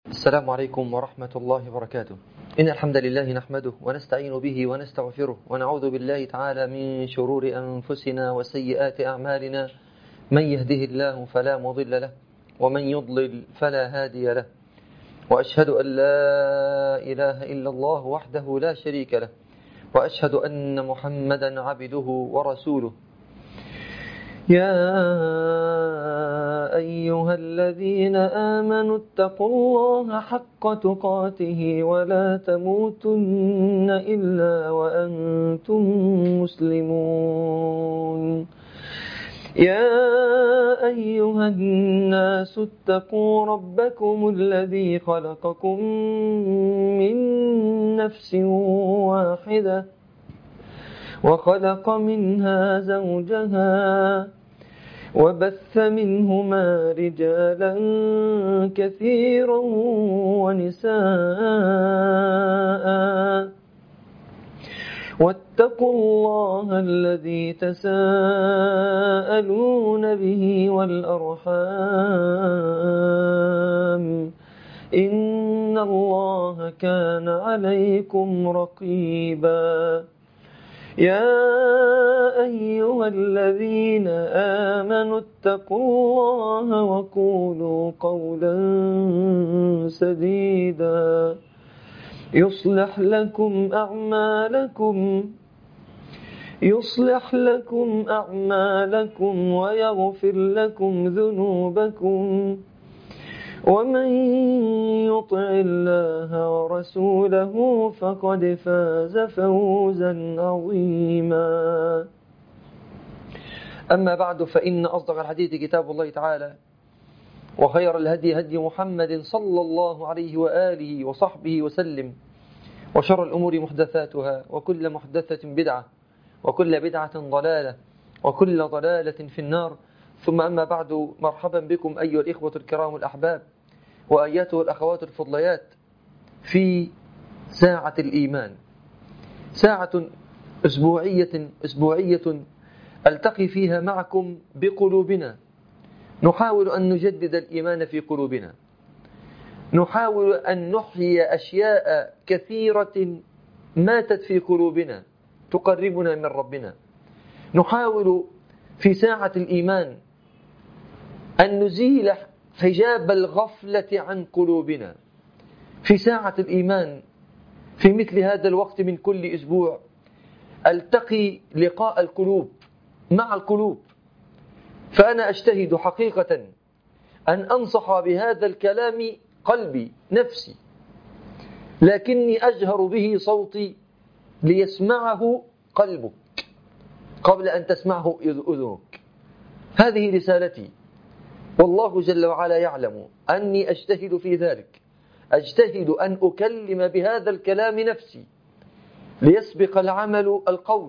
السلام عليكم ورحمة الله وبركاته إن الحمد لله نحمده ونستعين به ونستغفره ونعوذ بالله تعالى من شرور أنفسنا وسيئات أعمالنا من يهده الله فلا مضل له ومن يضلل فلا هادي له وأشهد أن لا إله إلا الله وحده لا شريك له وأشهد أن محمدا عبده ورسوله يا أيها الذين آمنوا اتقوا الله حق تقاته ولا تموتن إلا وأنتم مسلمون يا أيها الناس اتقوا ربكم الذي خلقكم من نفس واحدة وخلق منها زوجها وبث منهما رجالا كثيرا ونساء واتقوا الله الذي تساءلون به والأرحام إن الله كان عليكم رقيبا يا أيها الذين آمنوا اتقوا الله وقولوا قولا سديدا يصلح لكم أعمالكم يصلح لكم أعمالكم ويغفر لكم ذنوبكم ومن يطع الله ورسوله فقد فاز فوزا عظيما أما بعد فإن أصدق الحديث كتاب الله تعالى وخير الهدي هدي محمد صلى الله عليه وآله وصحبه وسلم وشر الأمور محدثاتها وكل محدثة بدعة وكل بدعة ضلالة وكل ضلالة في النار ثم أما بعد مرحبا بكم أيها الإخوة الكرام الأحباب وأياته الأخوات الفضليات في ساعة الإيمان ساعة أسبوعية أسبوعية ألتقي فيها معكم بقلوبنا نحاول أن نجدد الإيمان في قلوبنا نحاول أن نحيي أشياء كثيرة ماتت في قلوبنا تقربنا من ربنا نحاول في ساعة الإيمان أن نزيل حجاب الغفلة عن قلوبنا في ساعة الإيمان في مثل هذا الوقت من كل أسبوع ألتقي لقاء القلوب مع القلوب فأنا أجتهد حقيقة أن أنصح بهذا الكلام قلبي نفسي لكني أجهر به صوتي ليسمعه قلبك قبل أن تسمعه أذنك هذه رسالتي والله جل وعلا يعلم أني أجتهد في ذلك أجتهد أن أكلم بهذا الكلام نفسي ليسبق العمل القول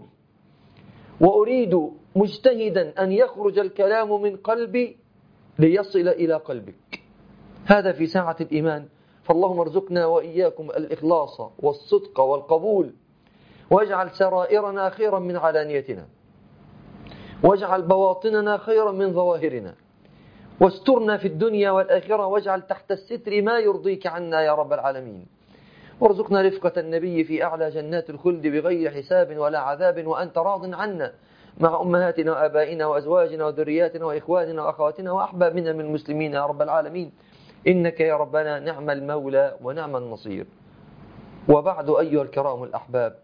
وأريد مجتهدا أن يخرج الكلام من قلبي ليصل إلى قلبك هذا في ساعة الإيمان فاللهم ارزقنا وإياكم الإخلاص والصدق والقبول واجعل سرائرنا خيرا من علانيتنا واجعل بواطننا خيرا من ظواهرنا واسترنا في الدنيا والآخرة واجعل تحت الستر ما يرضيك عنا يا رب العالمين وارزقنا رفقة النبي في أعلى جنات الخلد بغير حساب ولا عذاب وأنت راض عنا مع أمهاتنا وآبائنا وأزواجنا وذرياتنا وإخواننا وأخواتنا وأحبابنا من المسلمين يا رب العالمين إنك يا ربنا نعم المولى ونعم النصير وبعد أيها الكرام الأحباب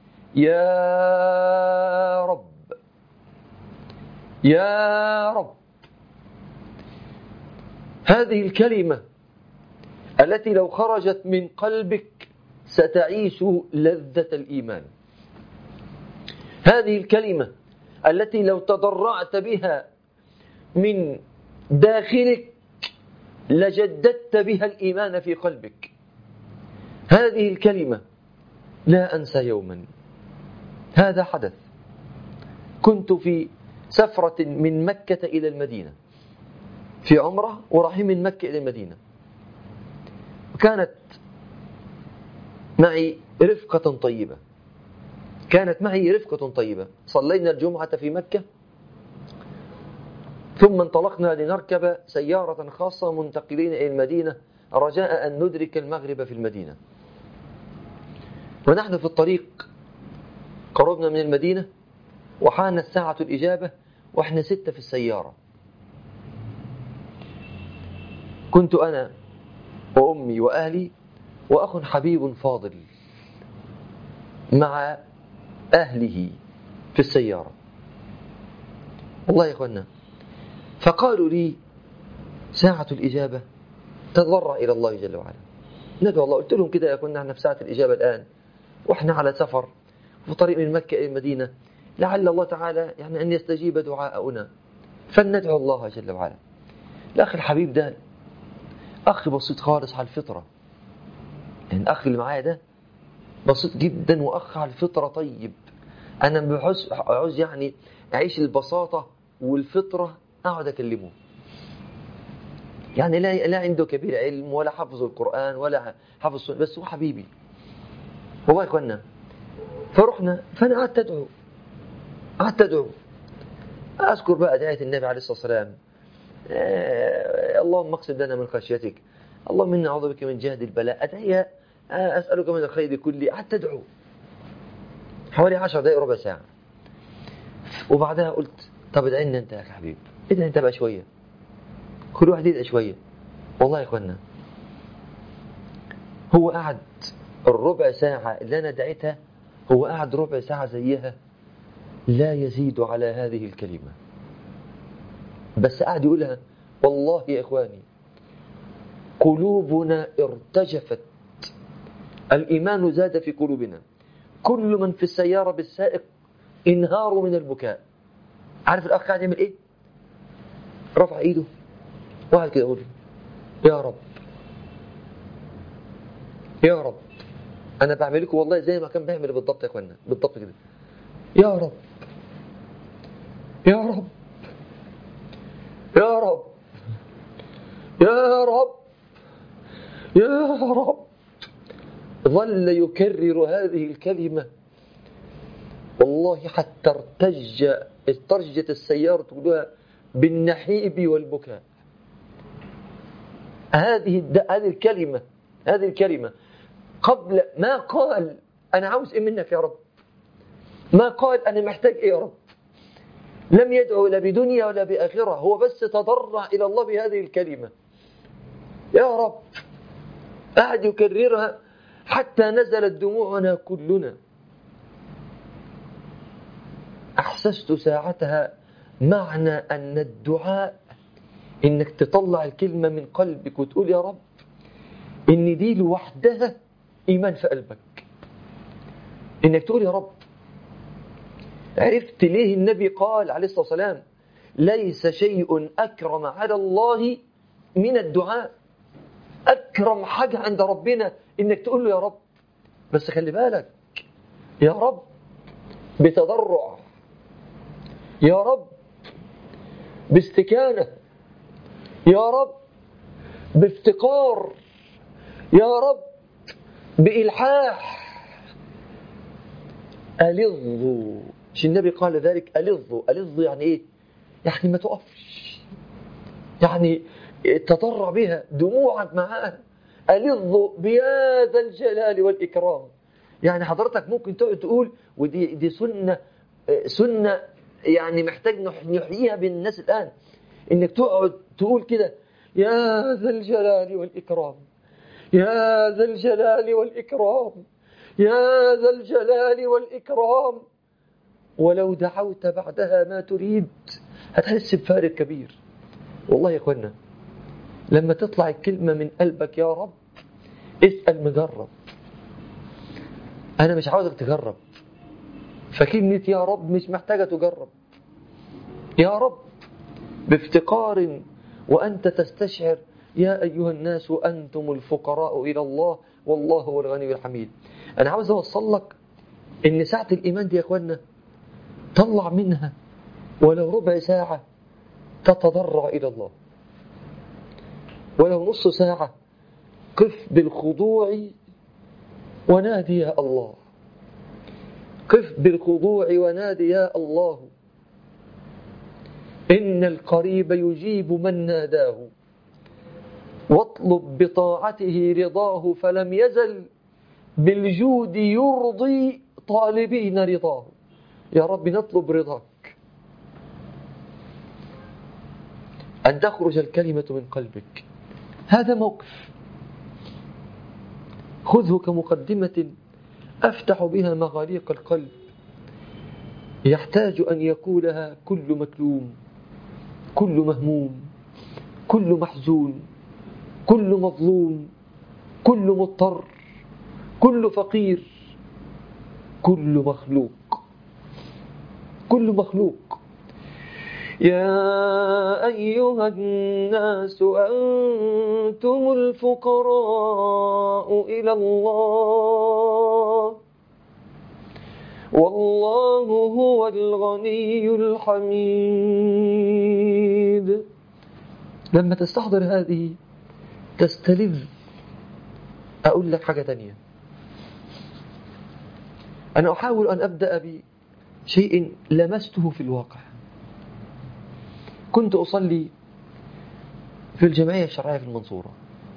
يا رب يا رب هذه الكلمة التي لو خرجت من قلبك ستعيش لذة الإيمان هذه الكلمة التي لو تضرعت بها من داخلك لجددت بها الإيمان في قلبك هذه الكلمة لا أنسى يوما هذا حدث كنت في سفرة من مكة إلى المدينة في عمرة ورايحين من مكة إلى المدينة كانت معي رفقة طيبة كانت معي رفقة طيبة صلينا الجمعة في مكة ثم انطلقنا لنركب سيارة خاصة منتقلين إلى المدينة رجاء أن ندرك المغرب في المدينة ونحن في الطريق قربنا من المدينة وحانت ساعة الإجابة وإحنا ستة في السيارة كنت أنا وأمي وأهلي وأخ حبيب فاضل مع أهله في السيارة والله يا إخوانا فقالوا لي ساعة الإجابة تضرع إلى الله جل وعلا ندعو الله قلت لهم كده كنا احنا في ساعة الإجابة الآن وإحنا على سفر في طريق من مكة إلى المدينة لعل الله تعالى يعني أن يستجيب دعاءنا فلندعو الله جل وعلا الأخ الحبيب ده أخ بسيط خالص على الفطرة يعني الأخ اللي معايا ده بسيط جدا وأخ على الفطرة طيب أنا بعوز عاوز يعني أعيش البساطة والفطرة أقعد أكلمه يعني لا لا عنده كبير علم ولا حفظ القرآن ولا حفظ السنة بس هو حبيبي والله يا إخوانا فرحنا فأنا قعدت أدعو قعدت أدعو أذكر بقى دعاية النبي عليه الصلاة والسلام آه اللهم اقسم لنا من خشيتك اللهم إنا أعوذ بك من جهد البلاء أدعيها آه أسألك من الخير كله قعدت أدعو حوالي عشر دقائق ربع ساعة وبعدها قلت طب ادعي لنا أنت يا حبيب ادعي أنت بقى شوية كل واحد يدعي شوية والله يا إخوانا هو قعد الربع ساعة اللي أنا دعيتها هو قعد ربع ساعة زيها لا يزيد على هذه الكلمة بس قعد يقولها والله يا إخواني قلوبنا ارتجفت الإيمان زاد في قلوبنا كل من في السيارة بالسائق انهار من البكاء عارف الأخ قاعد يعمل إيه رفع إيده واحد كده يقول يا رب يا رب أنا بعمل لكم والله زي ما كان بيعمل بالضبط يا إخوانا بالضبط كده يا رب يا رب يا رب يا رب يا رب ظل يكرر هذه الكلمة والله حتى ارتج ارتجت السيارة كلها بالنحيب والبكاء هذه هذه الكلمة هذه الكلمة قبل ما قال أنا عاوز إيه منك يا رب ما قال أنا محتاج إيه يا رب لم يدعو لا بدنيا ولا بآخرة هو بس تضرع إلى الله بهذه الكلمة يا رب قعد يكررها حتى نزلت دموعنا كلنا أحسست ساعتها معنى أن الدعاء إنك تطلع الكلمة من قلبك وتقول يا رب إن دي لوحدها إيمان في قلبك إنك تقول يا رب عرفت ليه النبي قال عليه الصلاة والسلام ليس شيء أكرم على الله من الدعاء أكرم حاجة عند ربنا إنك تقول له يا رب بس خلي بالك يا رب بتضرع يا رب باستكانة يا رب بافتقار يا رب بإلحاح ألظوا مش النبي قال ذلك ألظوا ألظوا يعني إيه يعني ما تقفش يعني تضرع بها دموعك معاها ألظوا بهذا الجلال والإكرام يعني حضرتك ممكن تقعد تقول ودي دي سنة سنة يعني محتاج نحييها بين الناس الآن إنك تقعد تقول كده يا ذا الجلال والإكرام يا ذا الجلال والإكرام يا ذا الجلال والإكرام ولو دعوت بعدها ما تريد هتحس بفارق كبير والله يا اخوانا لما تطلع الكلمة من قلبك يا رب اسأل مجرب أنا مش عاوزك تجرب فكلمة يا رب مش محتاجة تجرب يا رب بافتقار وأنت تستشعر يا أيها الناس أنتم الفقراء إلى الله والله هو الغني الحميد أنا عاوز أوصل لك إن ساعة الإيمان دي يا أخوانا طلع منها ولو ربع ساعة تتضرع إلى الله ولو نص ساعة قف بالخضوع ونادي يا الله قف بالخضوع ونادي يا الله إن القريب يجيب من ناداه واطلب بطاعته رضاه فلم يزل بالجود يرضي طالبين رضاه يا رب نطلب رضاك أن تخرج الكلمة من قلبك هذا موقف خذه كمقدمة أفتح بها مغاليق القلب يحتاج أن يقولها كل مكلوم كل مهموم كل محزون كل مظلوم كل مضطر كل فقير كل مخلوق كل مخلوق يا أيها الناس أنتم الفقراء إلى الله والله هو الغني الحميد لما تستحضر هذه تستلذ أقول لك حاجة تانية أنا أحاول أن أبدأ بشيء لمسته في الواقع كنت أصلي في الجمعية الشرعية في المنصورة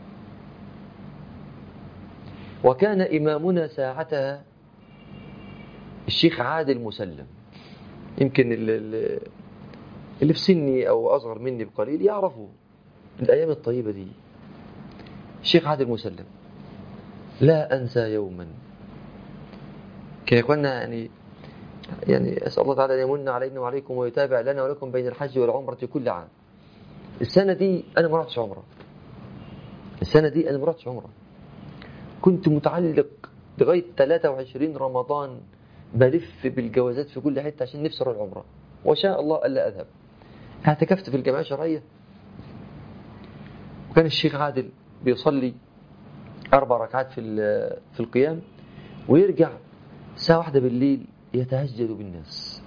وكان إمامنا ساعتها الشيخ عادل مسلم يمكن اللي في سني أو أصغر مني بقليل يعرفوا الأيام الطيبة دي الشيخ عادل مسلم لا أنسى يوما كان يقولنا يعني يعني أسأل الله تعالى أن يمن علينا وعليكم ويتابع لنا ولكم بين الحج والعمرة كل عام السنة دي أنا ما رحتش عمرة السنة دي أنا ما رحتش عمرة كنت متعلق لغاية 23 رمضان بلف بالجوازات في كل حتة عشان نفسي أروح العمرة وشاء الله ألا أذهب اعتكفت في الجمعية الشرعية وكان الشيخ عادل بيصلي أربع ركعات في في القيام ويرجع الساعة واحدة بالليل يتهجد بالناس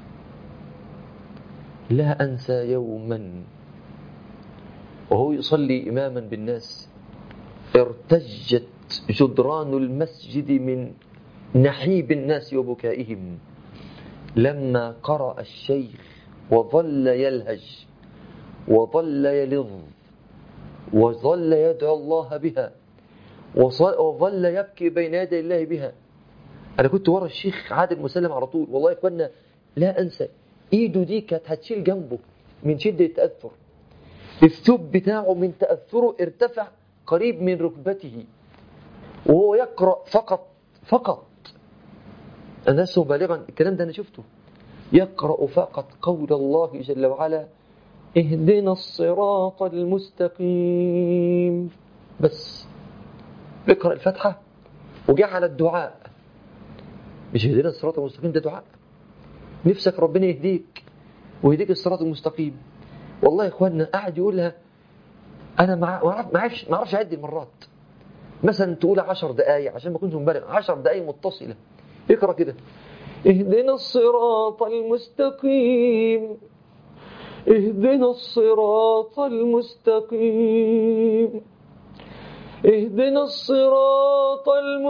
لا أنسى يوما وهو يصلي إماما بالناس ارتجت جدران المسجد من نحيب الناس وبكائهم لما قرأ الشيخ وظل يلهج وظل يلظ وظل يدعو الله بها وظل يبكي بين يدي الله بها أنا كنت ورا الشيخ عادل مسلم على طول والله يا إخوانا لا أنسى إيده دي كانت هتشيل جنبه من شدة التأثر الثوب بتاعه من تأثره ارتفع قريب من ركبته وهو يقرأ فقط فقط أنا لست بالغا الكلام ده أنا شفته يقرأ فقط قول الله جل وعلا اهدنا الصراط المستقيم بس بيقرأ الفاتحة وجعل الدعاء مش اهدنا الصراط المستقيم ده دعاء نفسك ربنا يهديك ويهديك الصراط المستقيم والله يا اخوانا قاعد يقولها انا ما اعرفش ما اعرفش اعد المرات مثلا تقول 10 دقائق عشان ما كنتش مبالغ 10 دقائق متصله اقرا كده اهدنا الصراط المستقيم اهدنا الصراط المستقيم اهدنا الصراط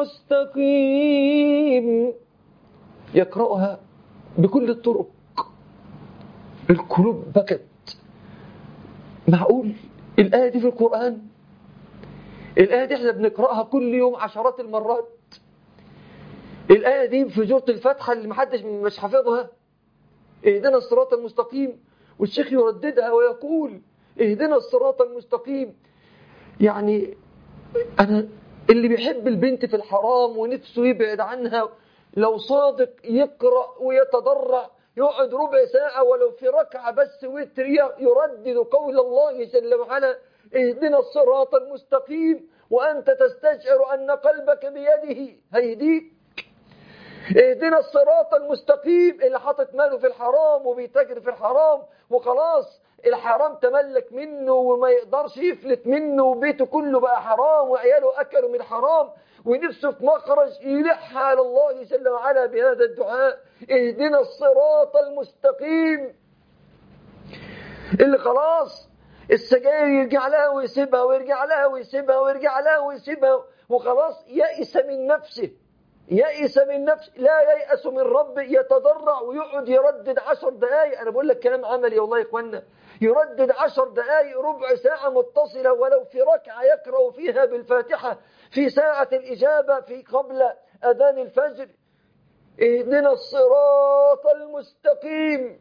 المستقيم يقرأها بكل الطرق القلوب بكت معقول الآية دي في القرآن الآية دي احنا بنقرأها كل يوم عشرات المرات الآية دي في جورة الفاتحة اللي محدش مش حافظها اهدنا الصراط المستقيم والشيخ يرددها ويقول اهدنا الصراط المستقيم يعني أنا اللي بيحب البنت في الحرام ونفسه يبعد عنها لو صادق يقرأ ويتضرع يقعد ربع ساعة ولو في ركعة بس وتر يردد قول الله جل وعلا اهدنا الصراط المستقيم وأنت تستشعر أن قلبك بيده هيديك اهدنا الصراط المستقيم اللي حاطط ماله في الحرام وبيتاجر في الحرام وخلاص الحرام تملك منه وما يقدرش يفلت منه وبيته كله بقى حرام وعياله أكلوا من الحرام ونفسه في مخرج يلح على الله جل وعلا بهذا الدعاء اهدنا الصراط المستقيم اللي خلاص السجاير يرجع لها ويسيبها ويرجع لها ويسيبها ويرجع لها ويسيبها وخلاص يئس من نفسه يئس من نفسه لا ييأس من ربه يتضرع ويقعد يردد عشر دقايق أنا بقول لك كلام عملي والله يا إخوانا يردد عشر دقائق ربع ساعة متصلة ولو في ركعة يقرأ فيها بالفاتحة في ساعة الإجابة في قبل أذان الفجر اهدنا الصراط المستقيم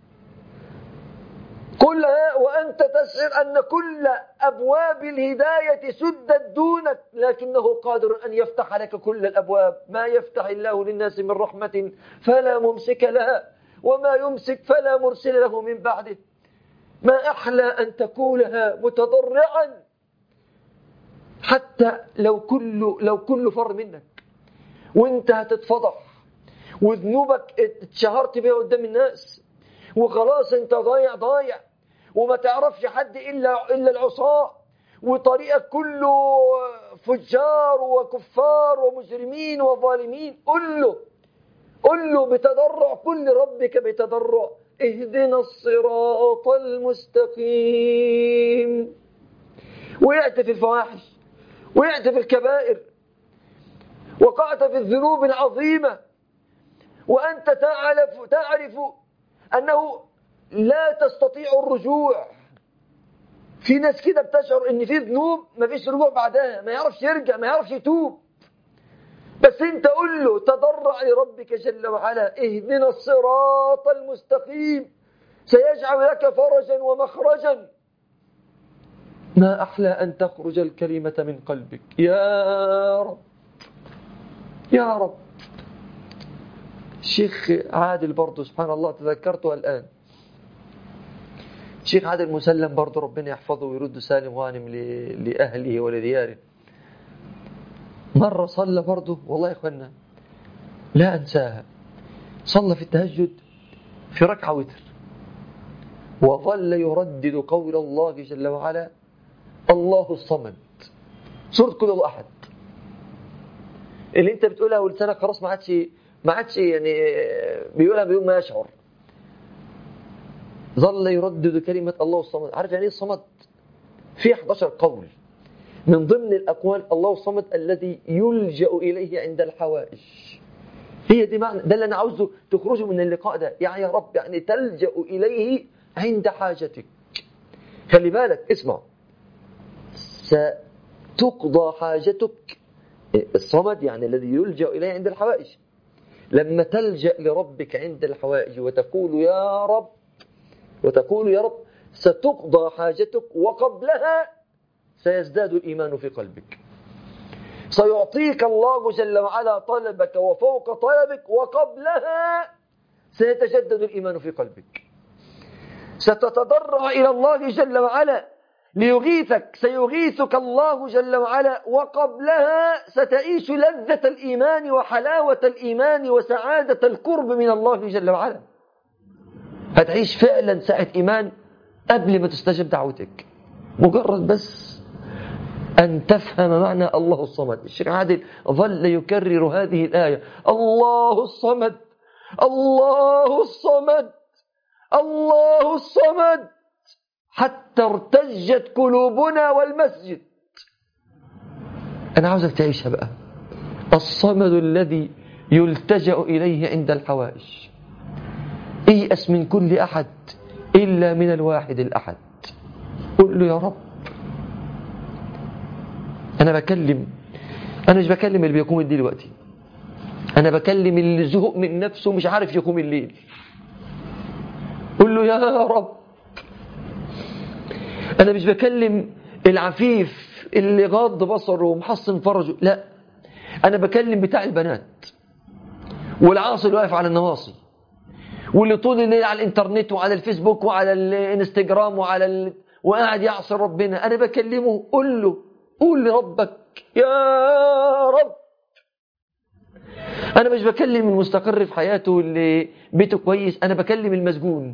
كلها وأنت تشعر أن كل أبواب الهداية سدت دونك لكنه قادر أن يفتح لك كل الأبواب ما يفتح الله للناس من رحمة فلا ممسك لها وما يمسك فلا مرسل له من بعده ما أحلى أن تقولها متضرعا حتى لو كل لو كل فر منك وانت هتتفضح وذنوبك اتشهرت بها قدام الناس وخلاص انت ضايع ضايع وما تعرفش حد الا الا العصاه وطريقك كله فجار وكفار ومجرمين وظالمين قل له قل له بتضرع كل ربك بتضرع اهدنا الصراط المستقيم وقعت في الفواحش وقعت في الكبائر وقعت في الذنوب العظيمة وأنت تعرف, تعرف أنه لا تستطيع الرجوع في ناس كده بتشعر ان في ذنوب ما فيش رجوع بعدها ما يعرفش يرجع ما يعرفش يتوب بس انت قل له تضرع لربك جل وعلا اهدنا الصراط المستقيم سيجعل لك فرجا ومخرجا ما أحلى أن تخرج الكلمة من قلبك يا رب يا رب الشيخ عادل برضه سبحان الله تذكرته الآن الشيخ عادل مسلم برضه ربنا يحفظه ويرد سالم غانم لأهله ولدياره مرة صلى برضه والله يا إخوانا لا أنساها صلى في التهجد في ركعة وتر وظل يردد قول الله جل وعلا الله الصمد سورة كل الله أحد اللي أنت بتقولها ولسانك خلاص ما عادش ما عادش يعني بيقولها بيوم ما يشعر ظل يردد كلمة الله الصمد عارف يعني ايه الصمد في 11 قول من ضمن الأقوال الله الصمد الذي يلجأ إليه عند الحوائج هي دي معنى ده اللي أنا عاوزه تخرجوا من اللقاء ده يعني يا رب يعني تلجأ إليه عند حاجتك خلي بالك اسمع ستقضى حاجتك الصمد يعني الذي يلجأ إليه عند الحوائج لما تلجأ لربك عند الحوائج وتقول يا رب وتقول يا رب ستقضى حاجتك وقبلها سيزداد الإيمان في قلبك سيعطيك الله جل وعلا طلبك وفوق طلبك وقبلها سيتجدد الإيمان في قلبك ستتضرع إلى الله جل وعلا ليغيثك سيغيثك الله جل وعلا وقبلها ستعيش لذة الإيمان وحلاوة الإيمان وسعادة القرب من الله جل وعلا هتعيش فعلا ساعة إيمان قبل ما تستجب دعوتك مجرد بس أن تفهم معنى الله الصمد الشيخ عادل ظل يكرر هذه الآية الله الصمد الله الصمد الله الصمد حتى ارتجت قلوبنا والمسجد أنا عاوزك تعيشها بقى الصمد الذي يلتجأ إليه عند الحوائج ايأس من كل أحد إلا من الواحد الأحد قل له يا رب أنا بكلم أنا مش بكلم اللي بيقوم الليل دلوقتي أنا بكلم اللي زهق من نفسه مش عارف يقوم الليل قل له يا رب أنا مش بكلم العفيف اللي غض بصره ومحصن فرجه لا أنا بكلم بتاع البنات والعاصي اللي واقف على النواصي واللي طول الليل على الانترنت وعلى الفيسبوك وعلى الانستجرام وعلى ال... وقاعد يعصي ربنا أنا بكلمه قل له قول لربك يا رب أنا مش بكلم المستقر في حياته اللي بيته كويس أنا بكلم المسجون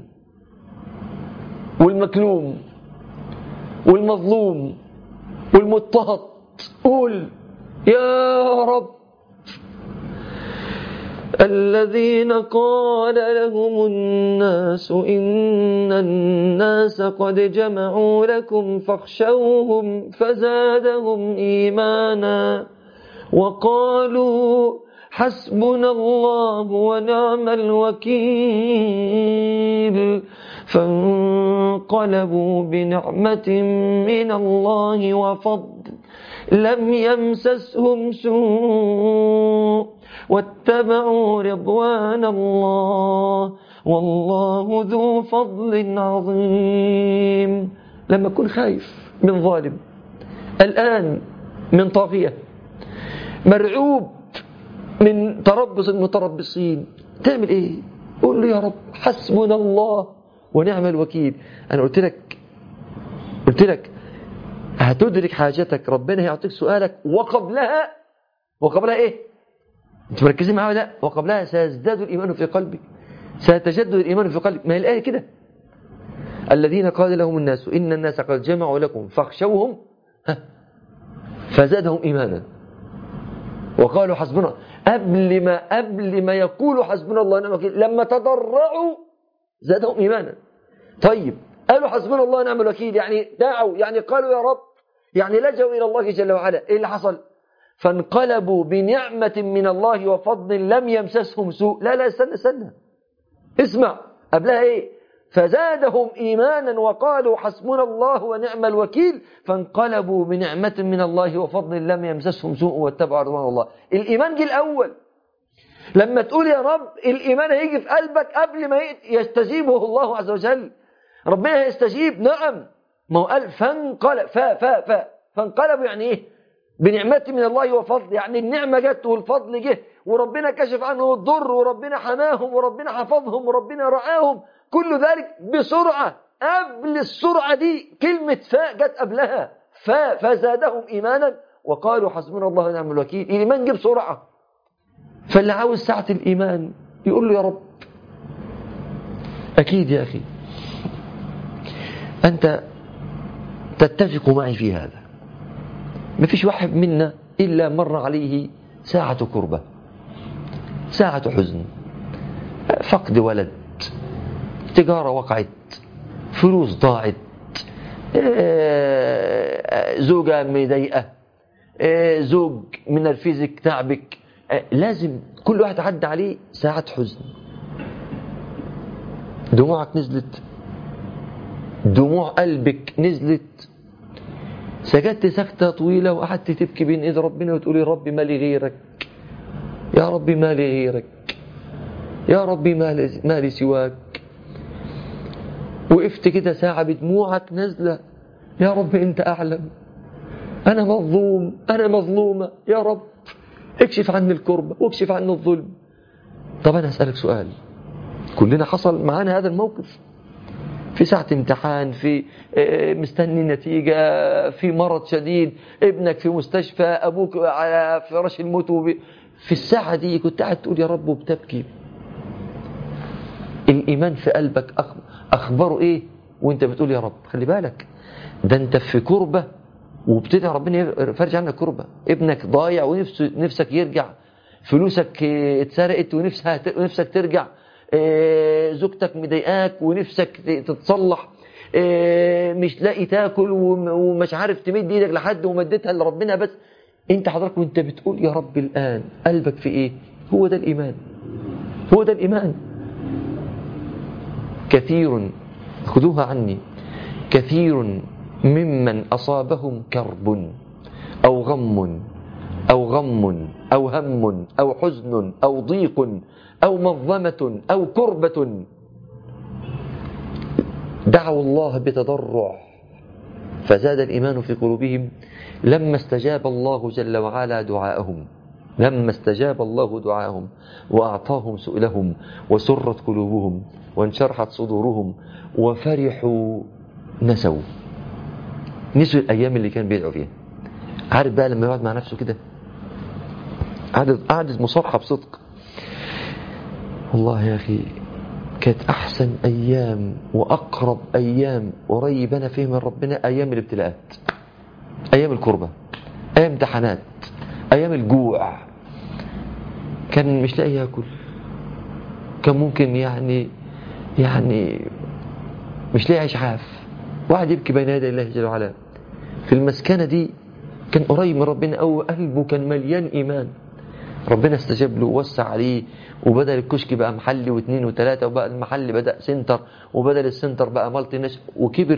والمكلوم والمظلوم والمضطهد قول يا رب الذين قال لهم الناس إن الناس قد جمعوا لكم فاخشوهم فزادهم إيمانا وقالوا حسبنا الله ونعم الوكيل فانقلبوا بنعمة من الله وفضل لم يمسسهم سوء واتبعوا رضوان الله والله ذو فضل عظيم لما تكون خايف من ظالم الآن من طاغية مرعوب من تربص المتربصين تعمل ايه قول له يا رب حسبنا الله ونعم الوكيل انا قلت لك قلت لك هتدرك حاجتك ربنا هيعطيك سؤالك وقبلها وقبلها ايه انت مركزين معايا لا وقبلها سيزداد الايمان في قلبك سيتجدد الايمان في قلبك ما هي الايه كده الذين قال لهم الناس ان الناس قد جمعوا لكم فاخشوهم ها فزادهم ايمانا وقالوا حسبنا قبل ما قبل ما يقولوا حسبنا الله ونعم الوكيل لما تضرعوا زادهم ايمانا طيب قالوا حسبنا الله ونعم الوكيل يعني دعوا يعني قالوا يا رب يعني لجوا الى الله جل وعلا ايه اللي حصل فانقلبوا بنعمة من الله وفضل لم يمسسهم سوء لا لا استنى استنى اسمع قبلها ايه فزادهم ايمانا وقالوا حسبنا الله ونعم الوكيل فانقلبوا بنعمة من الله وفضل لم يمسسهم سوء واتبعوا رضوان الله الايمان جه الاول لما تقول يا رب الايمان هيجي في قلبك قبل ما يستجيبه الله عز وجل ربنا يستجيب نعم ما هو قال فانقلب فا فا فا فانقلبوا يعني ايه بنعمة من الله وفضل يعني النعمة جت والفضل جه وربنا كشف عنه الضر وربنا حماهم وربنا حفظهم وربنا رعاهم كل ذلك بسرعة قبل السرعة دي كلمة فاء جت قبلها فاء فزادهم إيمانا وقالوا حسبنا الله ونعم الوكيل الإيمان جه بسرعة فاللي عاوز ساعة الإيمان يقول له يا رب أكيد يا أخي أنت تتفق معي في هذا ما فيش واحد منا إلا مر عليه ساعة كربة ساعة حزن فقد ولد تجارة وقعت فلوس ضاعت زوجة مضايقة زوج من الفيزيك تعبك لازم كل واحد عدى عليه ساعة حزن دموعك نزلت دموع قلبك نزلت سجدت سكتة طويلة وقعدت تبكي بين ايد ربنا وتقولي ربي ما لي غيرك يا ربي ما لي غيرك يا ربي ما لي, ما لي سواك وقفت كده ساعة بدموعك نازلة يا رب انت اعلم انا مظلوم انا مظلومة يا رب اكشف عني الكربة واكشف عني الظلم طب انا هسألك سؤال كلنا حصل معانا هذا الموقف في ساعة امتحان في مستني نتيجة في مرض شديد ابنك في مستشفى أبوك على فراش الموت في الساعة دي كنت قاعد تقول يا رب وبتبكي الإيمان في قلبك أخباره إيه وانت بتقول يا رب خلي بالك ده انت في كربة وبتدعي ربنا يفرج عنك كربة ابنك ضايع ونفسك يرجع فلوسك اتسرقت ونفسها ونفسك ترجع زوجتك مضايقاك ونفسك تتصلح مش لاقي تاكل ومش عارف تمد ايدك لحد ومدتها لربنا بس انت حضرتك وانت بتقول يا رب الان قلبك في ايه هو ده الايمان هو ده الايمان كثير خذوها عني كثير ممن اصابهم كرب او غم او غم او هم او حزن او ضيق أو مظلمة أو كربة دعوا الله بتضرع فزاد الإيمان في قلوبهم لما استجاب الله جل وعلا دعاءهم لما استجاب الله دعاءهم وأعطاهم سؤلهم وسرت قلوبهم وانشرحت صدورهم وفرحوا نسوا نسوا الأيام اللي كان بيدعوا فيها عارف بقى لما يقعد مع نفسه كده قعدت قعدت مصارحة بصدق والله يا أخي كانت أحسن أيام وأقرب أيام قريب أنا فيه من ربنا أيام الابتلاءات أيام الكربة أيام امتحانات أيام الجوع كان مش لاقي ياكل كان ممكن يعني يعني مش لاقي إشعاف واحد يبكي بين يدي الله جل وعلا في المسكنة دي كان قريب من ربنا أو قلبه كان مليان إيمان ربنا استجاب له ووسع عليه وبدل الكشك بقى محل واثنين وثلاثة وبقى المحل بدأ سنتر وبدل السنتر بقى مالتي ناس وكبر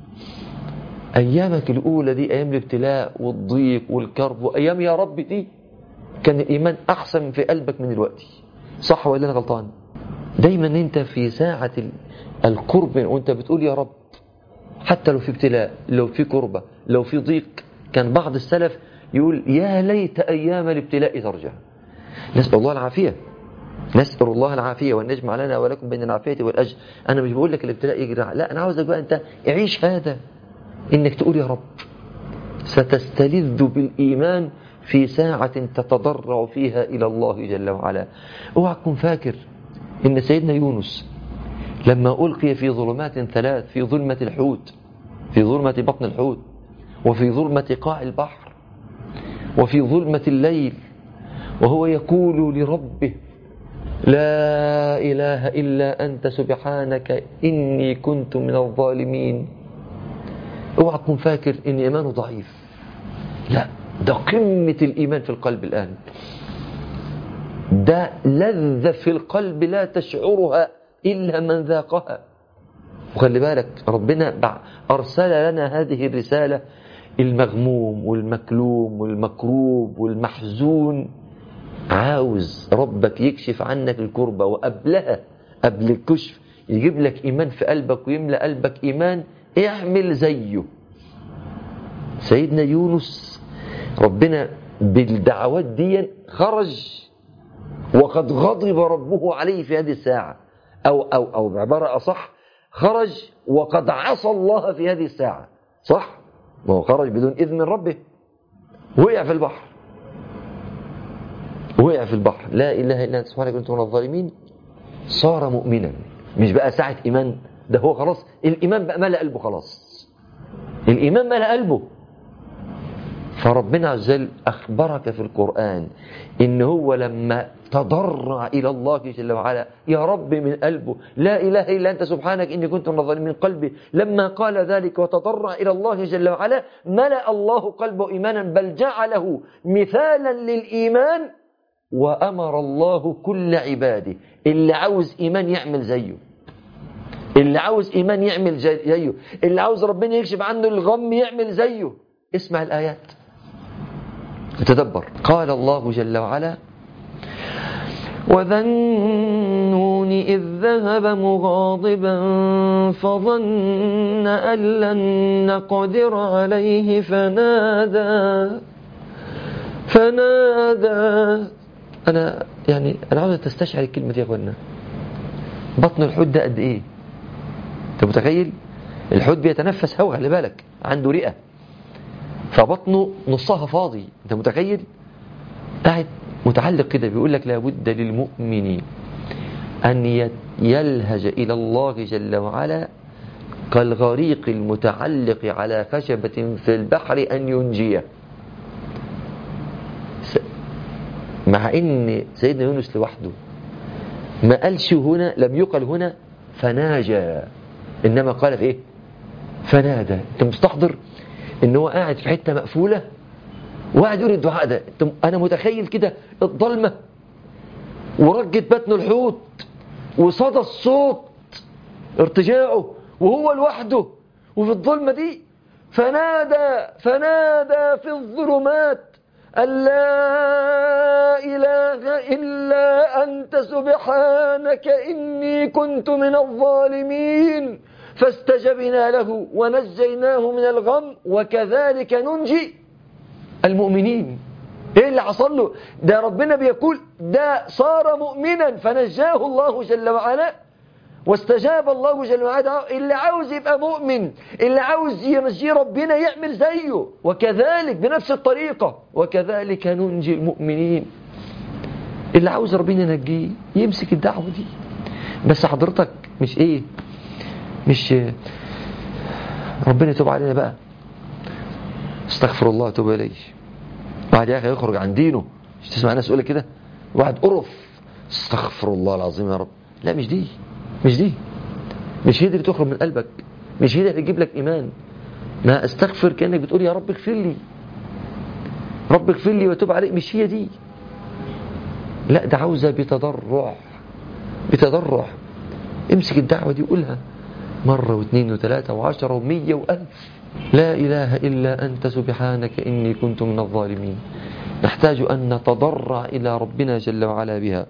أيامك الأولى دي أيام الابتلاء والضيق والكرب وأيام يا رب دي كان الإيمان أحسن في قلبك من دلوقتي صح ولا أنا غلطان دايما أنت في ساعة القرب وأنت بتقول يا رب حتى لو في ابتلاء لو في كربة لو في ضيق كان بعض السلف يقول يا ليت أيام الابتلاء ترجع نسأل الله العافية نسأل الله العافية وأن يجمع لنا ولكم بين العافية والأجر أنا مش بقول لك الابتلاء يجري لا أنا عاوزك بقى أنت عيش هذا إنك تقول يا رب ستستلذ بالإيمان في ساعة تتضرع فيها إلى الله جل وعلا اوعى تكون فاكر إن سيدنا يونس لما ألقي في ظلمات ثلاث في ظلمة الحوت في ظلمة بطن الحوت وفي ظلمة قاع البحر وفي ظلمة الليل وهو يقول لربه لا إله إلا أنت سبحانك إني كنت من الظالمين اوعى تكون فاكر إن إيمانه ضعيف لا ده قمة الإيمان في القلب الآن ده لذة في القلب لا تشعرها إلا من ذاقها وخلي بالك ربنا أرسل لنا هذه الرسالة المغموم والمكلوم والمكروب والمحزون عاوز ربك يكشف عنك الكربة وقبلها قبل الكشف يجيب لك إيمان في قلبك ويملأ قلبك إيمان اعمل زيه سيدنا يونس ربنا بالدعوات دي خرج وقد غضب ربه عليه في هذه الساعة أو, أو, أو بعبارة أصح خرج وقد عصى الله في هذه الساعة صح؟ ما هو خرج بدون إذن من ربه وقع في البحر وقع في البحر لا إله إلا أنت سبحانك كنت من الظالمين صار مؤمنا مش بقى ساعة إيمان ده هو خلاص الإيمان بقى ملأ قلبه خلاص الإيمان ملأ قلبه فربنا عز وجل أخبرك في القرآن إن هو لما تضرع إلى الله جل وعلا يا رب من قلبه لا إله إلا أنت سبحانك إني كنت من الظالمين من قلبي لما قال ذلك وتضرع إلى الله جل وعلا ملأ الله قلبه إيمانا بل جعله مثالا للإيمان وأمر الله كل عباده اللي عاوز إيمان يعمل زيه اللي عاوز إيمان يعمل زيه اللي عاوز ربنا يكشف عنه الغم يعمل زيه اسمع الآيات تدبر قال الله جل وعلا وذا النون إذ ذهب مغاضبا فظن أن لن نقدر عليه فنادى فنادى أنا يعني أنا عاوز تستشعر الكلمة دي يا أخوانا بطن الحوت ده قد إيه؟ أنت متخيل؟ الحوت بيتنفس هوا خلي بالك عنده رئة فبطنه نصها فاضي أنت متخيل؟ قاعد متعلق كده بيقول لك لابد للمؤمن أن يلهج إلى الله جل وعلا كالغريق المتعلق على خشبة في البحر أن ينجيه مع ان سيدنا يونس لوحده ما قالش هنا لم يقل هنا فناجى انما قال في ايه فنادى انت مستحضر ان هو قاعد في حته مقفوله وقاعد يقول الدعاء ده انا متخيل كده الضلمه ورجة بطن الحوت وصدى الصوت ارتجاعه وهو لوحده وفي الظلمه دي فنادى فنادى في الظلمات أن لا إله إلا أنت سبحانك إني كنت من الظالمين فاستجبنا له ونجيناه من الغم وكذلك ننجي المؤمنين ايه اللي حصل له ده ربنا بيقول ده صار مؤمنا فنجاه الله جل وعلا واستجاب الله جل وعلا اللي عاوز يبقى مؤمن اللي عاوز ينجي ربنا يعمل زيه وكذلك بنفس الطريقة وكذلك ننجي المؤمنين اللي عاوز ربنا ينجيه يمسك الدعوة دي بس حضرتك مش ايه مش ربنا يتوب علينا بقى استغفر الله توب اليه واحد يا اخي يخرج عن دينه مش تسمع ناس يقول كده واحد قرف استغفر الله العظيم يا رب لا مش دي مش دي مش هي دي اللي تخرج من قلبك مش هي دي اللي تجيب لك ايمان ما استغفر كانك بتقول يا رب اغفر لي رب اغفر لي وتوب علي مش هي دي لا ده عاوزة بتضرع بتضرع امسك الدعوة دي وقولها مرة واثنين وثلاثة وعشرة ومية وألف لا إله إلا أنت سبحانك إني كنت من الظالمين نحتاج أن نتضرع إلى ربنا جل وعلا بها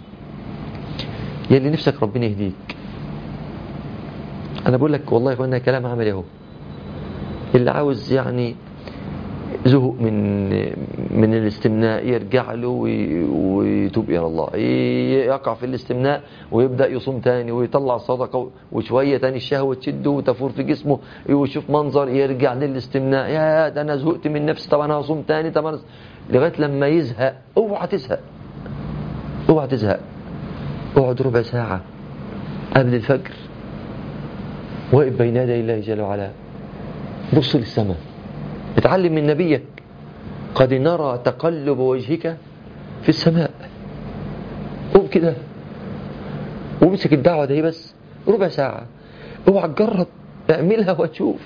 يلي نفسك ربنا يهديك أنا بقول لك والله يا إخوانا كلام عملي أهو اللي عاوز يعني زهق من من الاستمناء يرجع له ويتوب الى الله يقع في الاستمناء ويبدا يصوم تاني ويطلع صدقه وشويه تاني الشهوه تشده وتفور في جسمه ويشوف منظر يرجع للاستمناء يا ده انا زهقت من نفسي طب انا هصوم تاني طب أنا لغايه لما يزهق اوعى تزهق اوعى تزهق اقعد ربع ساعه قبل الفجر واقف بين يدي الله جل وعلا بص للسماء اتعلم من نبيك قد نرى تقلب وجهك في السماء قوم كده وامسك الدعوة دي بس ربع ساعة اوعى تجرب اعملها وتشوف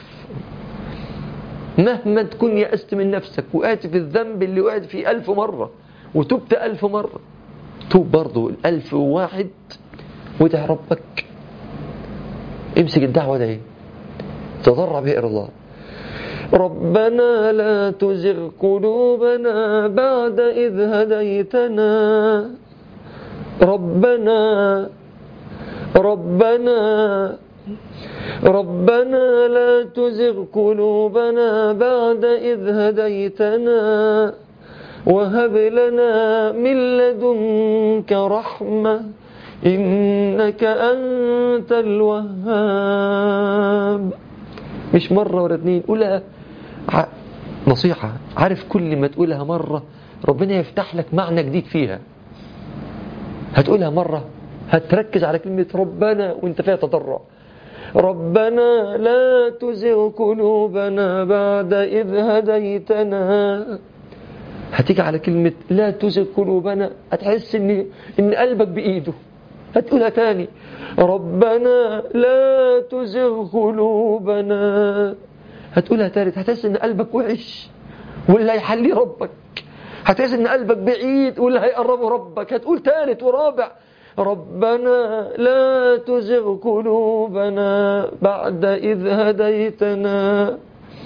مهما تكون يأست من نفسك وقعت في الذنب اللي وقعت فيه ألف مرة وتبت ألف مرة توب برضه الألف وواحد وادع ربك امسك الدعوة دي تضرع بها إلى الله ربنا لا تزغ قلوبنا بعد إذ هديتنا ربنا ربنا ربنا لا تزغ قلوبنا بعد إذ هديتنا وهب لنا من لدنك رحمة إنك أنت الوهاب مش مرة ولا اتنين قولها نصيحة عارف كل ما تقولها مرة ربنا يفتح لك معنى جديد فيها هتقولها مرة هتركز على كلمة ربنا وانت فيها تضرع ربنا لا تزغ قلوبنا بعد إذ هديتنا هتيجي على كلمة لا تزغ قلوبنا هتحس ان ان قلبك بإيده هتقولها تاني ربنا لا تزغ قلوبنا هتقولها تالت هتحس ان قلبك وحش واللي هيحلي ربك هتحس ان قلبك بعيد واللي هيقربه ربك هتقول تالت ورابع ربنا لا تزغ قلوبنا بعد إذ هديتنا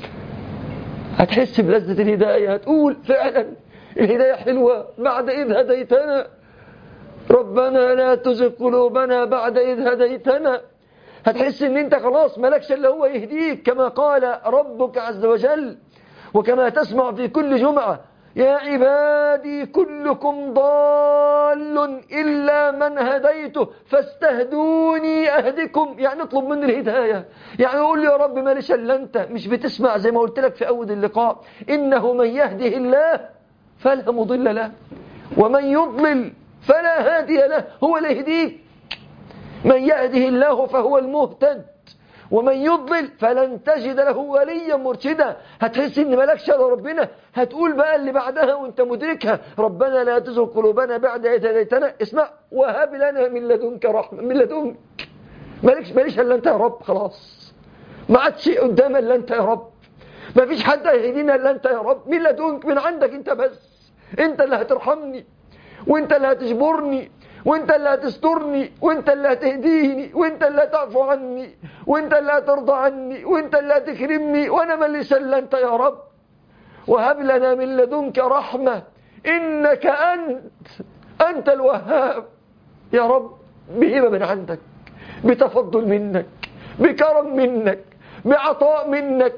هتحس بلذة الهداية هتقول فعلا الهداية حلوة بعد إذ هديتنا ربنا لا تزغ قلوبنا بعد إذ هديتنا هتحس ان انت خلاص ملكش الا هو يهديك كما قال ربك عز وجل وكما تسمع في كل جمعة يا عبادي كلكم ضال إلا من هديته فاستهدوني أهدكم يعني اطلب مني الهداية يعني قول يا رب ماليش إلا أنت مش بتسمع زي ما قلت لك في أول اللقاء إنه من يهده الله فلا مضل له ومن يضلل فلا هادي له هو اللي يهديك من يهده الله فهو المهتد ومن يضلل فلن تجد له وليا مرشدا هتحس ان مالكش الا ربنا هتقول بقى اللي بعدها وانت مدركها ربنا لا تزغ قلوبنا بعد إذ هديتنا اسمع وهب لنا من لدنك رحمه من لدنك مالكش ماليش الا انت يا رب خلاص ما عادش قدام الا انت يا رب ما فيش حد هيهدينا الا انت يا رب من لدنك من عندك انت بس انت اللي هترحمني وانت اللي هتجبرني وانت اللي هتسترني وانت اللي هتهديني وانت اللي هتعفو عني وانت اللي هترضى عني وانت اللي هتكرمني وانا ماليش الا انت يا رب وهب لنا من لدنك رحمة انك انت انت الوهاب يا رب بهبة من عندك بتفضل منك بكرم منك بعطاء منك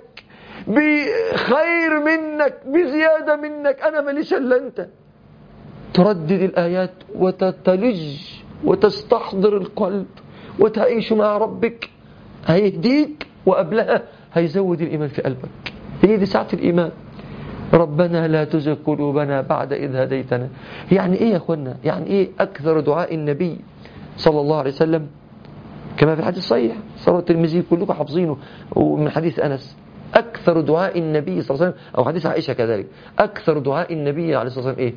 بخير منك بزيادة منك أنا ماليش إلا أنت تردد الآيات وتتلج وتستحضر القلب وتعيش مع ربك هيهديك وقبلها هيزود الإيمان في قلبك هي دي ساعة الإيمان ربنا لا تزغ قلوبنا بعد إذ هديتنا يعني إيه يا أخوانا يعني إيه أكثر دعاء النبي صلى الله عليه وسلم كما في الحديث الصحيح صلى الترمذي كلكم حافظينه ومن حديث أنس أكثر دعاء النبي صلى الله عليه وسلم أو حديث عائشة كذلك أكثر دعاء النبي عليه الصلاة والسلام إيه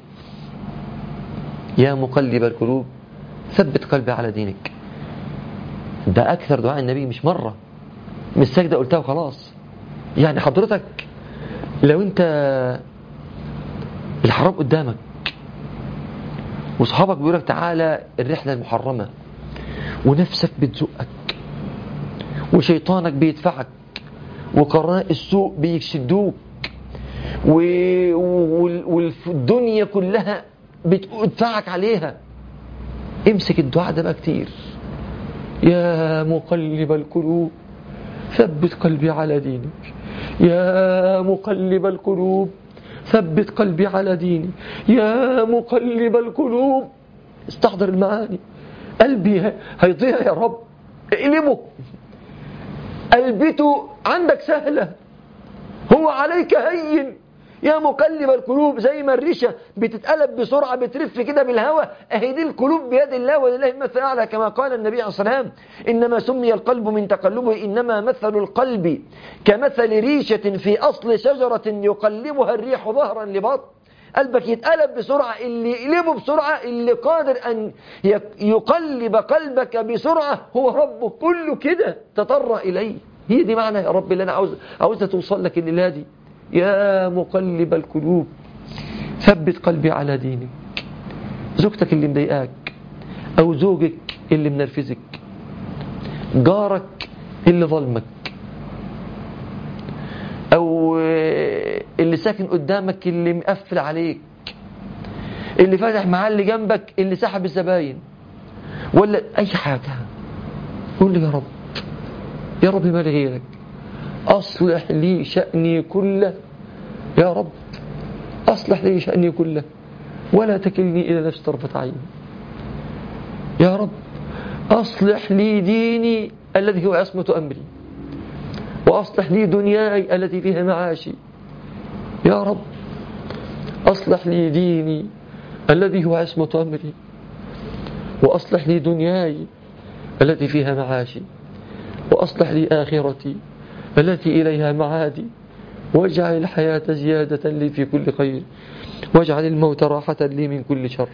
يا مقلب القلوب ثبت قلبي على دينك ده أكثر دعاء النبي مش مرة مش سجدة قلتها وخلاص يعني حضرتك لو أنت الحرام قدامك وصحابك بيقول لك تعالى الرحلة المحرمة ونفسك بتزقك وشيطانك بيدفعك وقرناء السوء بيشدوك و- وال- والدنيا كلها بتدفعك عليها امسك الدعاء ده بقى كتير يا مقلب القلوب ثبت قلبي على دينك يا مقلب القلوب ثبت قلبي على دينك يا مقلب القلوب استحضر المعاني قلبي ه- هيضيع يا رب اقلبه قلبته عندك سهلة هو عليك هين يا مقلب القلوب زي ما الريشة بتتقلب بسرعة بترف كده بالهواء اهي دي القلوب بيد الله ولله المثل الأعلى كما قال النبي عليه الصلاة والسلام إنما سمي القلب من تقلبه إنما مثل القلب كمثل ريشة في أصل شجرة يقلبها الريح ظهرا لبطن قلبك يتقلب بسرعة اللي يقلبه بسرعة اللي قادر أن يك- يقلب قلبك بسرعة هو ربك كله كده تطرق إليه هي دي معنى يا رب اللي أنا عاوز عاوزها توصل لك الليلة دي يا مقلب القلوب ثبت قلبي على دينك زوجتك اللي مضايقاك أو زوجك اللي منرفزك جارك اللي ظلمك أو اللي ساكن قدامك اللي مقفل عليك اللي فاتح محل اللي جنبك اللي سحب الزباين ولا أي حاجة قول لي يا رب يا رب ما لي غيرك أصلح لي شأني كله يا رب أصلح لي شأني كله ولا تكلني إلى نفس طرفة عين يا رب أصلح لي ديني الذي هو عصمة أمري وأصلح لي دنياي التي فيها معاشي يا رب أصلح لي ديني الذي هو عصمة أمري وأصلح لي دنياي التي فيها معاشي وأصلح لي آخرتي التي إليها معادي واجعل الحياة زيادة لي في كل خير واجعل الموت راحة لي من كل شر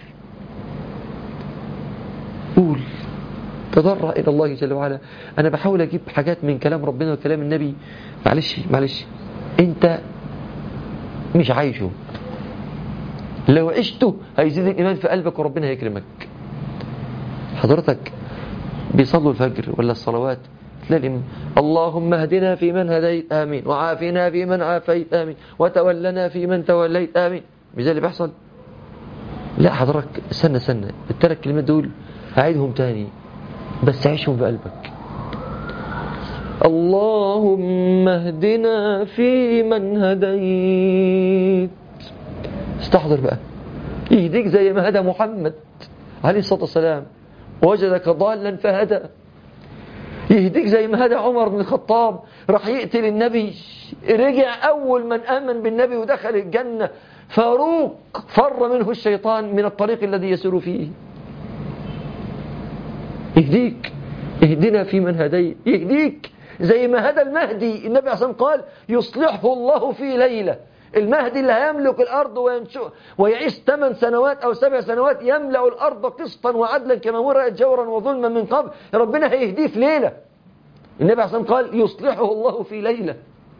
قول تضرع إلى الله جل وعلا أنا بحاول أجيب حاجات من كلام ربنا وكلام النبي معلش معلش أنت مش عايشه لو عشته هيزيد الإيمان في قلبك وربنا هيكرمك حضرتك بيصلوا الفجر ولا الصلوات تلاقي الإمام اللهم اهدنا في من هديت آمين وعافنا في من عافيت آمين وتولنا في من توليت آمين مش ده اللي بيحصل لا حضرتك استنى استنى الثلاث كلمات دول هعيدهم تاني بس عيشهم بقلبك اللهم اهدنا في من هديت استحضر بقى يهديك زي ما هدى محمد عليه الصلاة والسلام وجدك ضالا فهدى يهديك زي ما هدى عمر بن الخطاب راح يقتل النبي رجع أول من آمن بالنبي ودخل الجنة فاروق فر منه الشيطان من الطريق الذي يسير فيه يهديك اهدنا في من هديت يهديك زي ما هدى المهدي النبي عليه الصلاة والسلام قال يصلحه الله في ليلة المهدي اللي هيملك الأرض وينشؤ ويعيش ثمان سنوات أو سبع سنوات يملأ الأرض قسطا وعدلا كما مرأت جورا وظلما من قبل ربنا هيهديه في ليلة النبي عليه الصلاة والسلام قال يصلحه الله في ليلة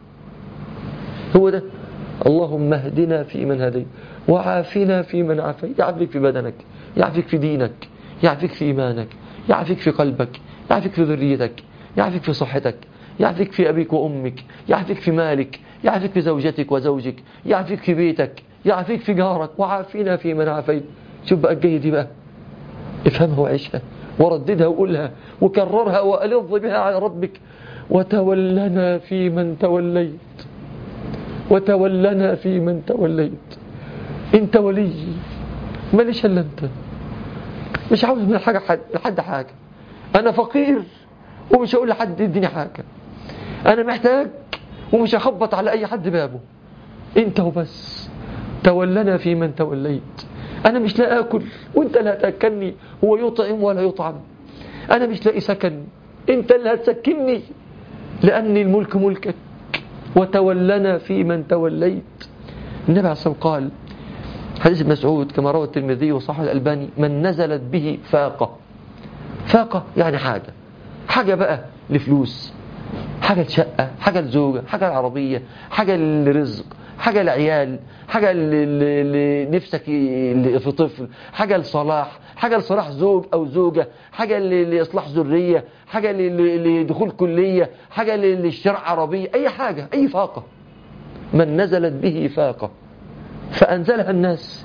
هو ده اللهم اهدنا في من هديت وعافنا في من عافيت يعافيك في بدنك يعافيك في دينك يعافيك في إيمانك يعافيك في قلبك يعافيك في ذريتك يعافيك في صحتك يعافيك في أبيك وأمك يعافيك في مالك يعافيك في زوجتك وزوجك يعافيك في بيتك يعافيك في جارك وعافينا في من عافيت شوف بقى الجاية دي بقى افهمها وعيشها ورددها وقولها وكررها وألظ بها على ربك وتولنا في من توليت وتولنا في من توليت انت ولي ماليش الا انت مش عاوز من حاجه حد لحد حاجه انا فقير ومش هقول لحد اديني حاجه انا محتاج ومش هخبط على اي حد بابه انت وبس تولنا في من توليت انا مش لا اكل وانت لا تاكلني هو يطعم ولا يطعم انا مش لاقي سكن انت اللي هتسكنني لان الملك ملكك وتولنا في من توليت النبي عليه الصلاه والسلام قال حديث ابن مسعود كما روى الترمذي وصححه الألباني من نزلت به فاقة فاقة يعني حاجة حاجة بقى لفلوس حاجة لشقة حاجة لزوجة حاجة لعربية حاجة لرزق حاجة لعيال حاجة لنفسك في طفل حاجة لصلاح حاجة لصلاح زوج أو زوجة حاجة لإصلاح ذرية حاجة لدخول كلية حاجة للشرع عربية أي حاجة أي فاقة من نزلت به فاقة فأنزلها الناس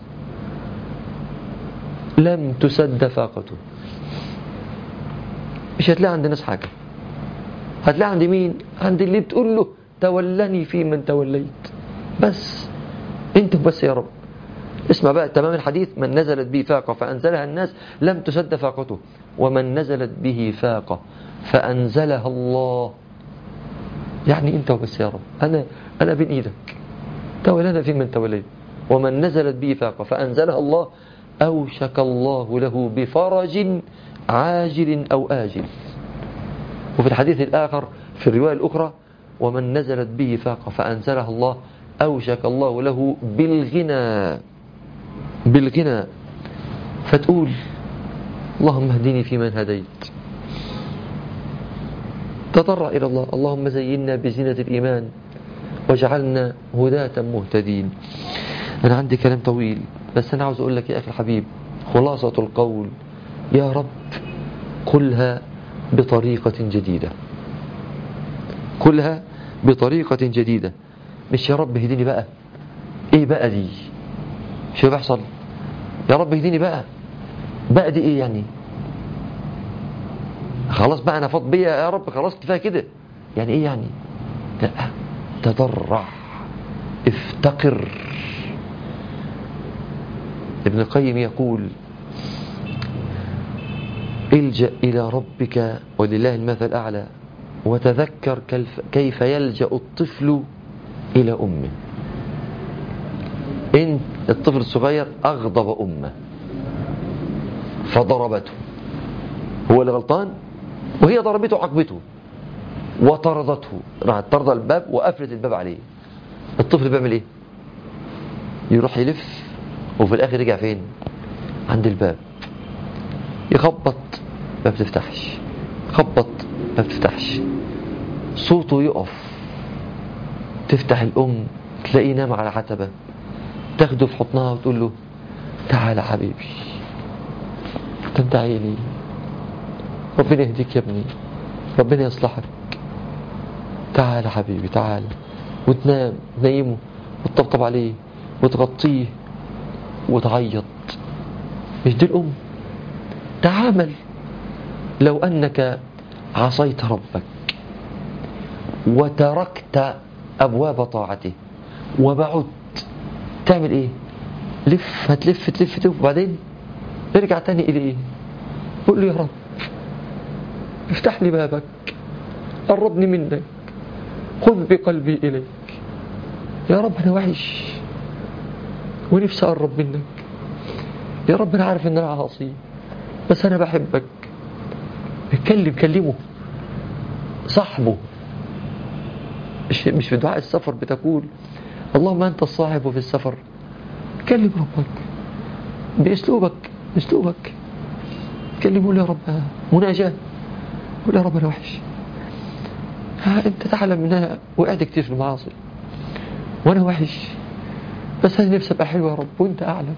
لم تسد فاقته مش هتلاقي عند الناس حاجة هتلاقي عند مين عند اللي بتقول له تولني في من توليت بس انت بس يا رب اسمع بقى تمام الحديث من نزلت به فاقة فأنزلها الناس لم تسد فاقته ومن نزلت به فاقة فأنزلها الله يعني انت وبس يا رب أنا, أنا بين إيدك تولنا في من توليت ومن نزلت به فاقة فأنزلها الله أوشك الله له بفرج عاجل أو آجل وفي الحديث الآخر في الرواية الأخرى ومن نزلت به فاقة فأنزلها الله أوشك الله له بالغنى بالغنى فتقول اللهم اهدني فيمن هديت تضرع إلى الله اللهم زينا بزينة الإيمان واجعلنا هداة مهتدين أنا عندي كلام طويل بس أنا عاوز أقول لك يا أخي الحبيب خلاصة القول يا رب قلها بطريقة جديدة كلها بطريقة جديدة مش يا رب اهديني بقى ايه بقى دي شو بيحصل يا رب اهديني بقى بقى دي ايه يعني خلاص بقى انا فاض بيا يا رب خلاص كفايه كده يعني ايه يعني لا تضرع افتقر ابن القيم يقول الجأ إلى ربك ولله المثل الأعلى وتذكر كيف يلجأ الطفل إلى أمه إن الطفل الصغير أغضب أمه فضربته هو اللي غلطان وهي ضربته عقبته وطردته راحت طرد الباب وقفلت الباب عليه الطفل بيعمل ايه يروح يلف وفي الاخر يرجع فين عند الباب يخبط ما بتفتحش خبط ما بتفتحش صوته يقف تفتح الأم تلاقيه نام على عتبة تاخده في حضنها وتقول له تعال حبيبي انت عيني ربنا يهديك يا ابني ربنا يصلحك تعال حبيبي تعال وتنام تنيمه وتطبطب عليه وتغطيه وتعيط مش دي الأم تعامل لو أنك عصيت ربك وتركت أبواب طاعته وبعدت تعمل إيه لف هتلف تلف تلف وبعدين ارجع تاني إلى إيه قول له يا رب افتح لي بابك قربني منك خذ بقلبي إليك يا رب أنا وحش ونفسي أقرب منك يا رب أنا عارف إن أنا عاصي بس أنا بحبك اتكلم كلمه صاحبه مش مش في دعاء السفر بتقول اللهم أنت الصاحب في السفر كلم ربك بأسلوبك بأسلوبك كلمه يا رب مناجاة قول يا رب أنا وحش ها أنت تعلم أن أنا وقعت كتير في المعاصي وأنا وحش بس أنا نفسي أبقى حلو يا رب وأنت أعلم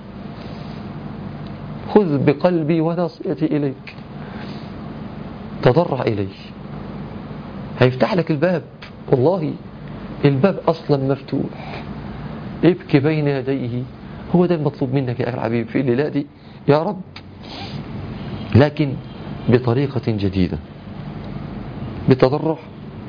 خذ بقلبي وناصيتي إليك تضرع إليه هيفتح لك الباب والله الباب أصلا مفتوح ابكي بين يديه هو ده المطلوب منك يا أخي الحبيب في الليلة دي يا رب لكن بطريقة جديدة بتضرع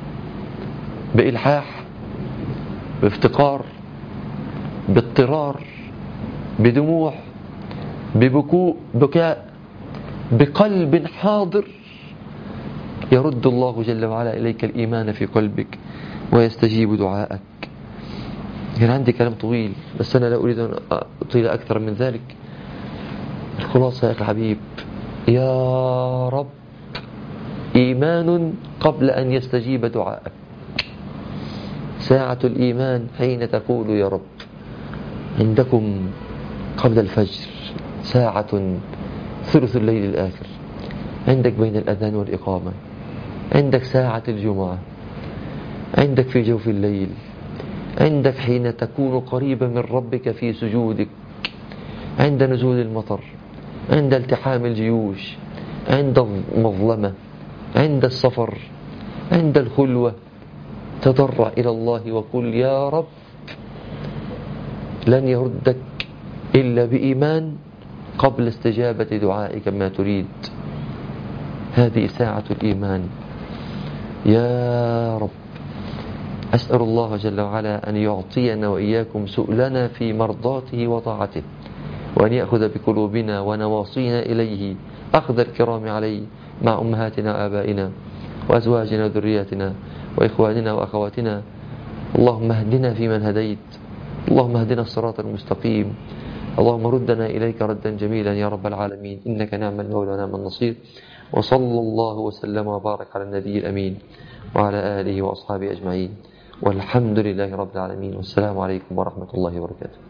بإلحاح بافتقار باضطرار بدموع ببكوء بكاء بقلب حاضر يرد الله جل وعلا إليك الإيمان في قلبك ويستجيب دعاءك كان عندي كلام طويل بس أنا لا أريد أن أطيل أكثر من ذلك الخلاصة يا أخي حبيب يا رب إيمان قبل أن يستجيب دعاءك ساعة الإيمان حين تقول يا رب عندكم قبل الفجر ساعة ثلث الليل الآخر عندك بين الأذان والإقامة عندك ساعة الجمعة عندك في جوف الليل عندك حين تكون قريبا من ربك في سجودك عند نزول المطر عند التحام الجيوش عند المظلمة عند السفر عند الخلوة تضرع إلى الله وقل يا رب لن يردك إلا بإيمان قبل استجابة دعائك ما تريد هذه ساعة الإيمان يا رب أسأل الله جل وعلا أن يعطينا وإياكم سؤلنا في مرضاته وطاعته وأن يأخذ بقلوبنا ونواصينا إليه أخذ الكرام عليه مع أمهاتنا وآبائنا وأزواجنا وذرياتنا وإخواننا وأخواتنا اللهم اهدنا فيمن هديت اللهم اهدنا الصراط المستقيم اللهم ردنا إليك ردا جميلا يا رب العالمين إنك نعم المولى ونعم النصير وصلى الله وسلم وبارك على النبي الأمين وعلى آله وأصحابه أجمعين والحمد لله رب العالمين والسلام عليكم ورحمة الله وبركاته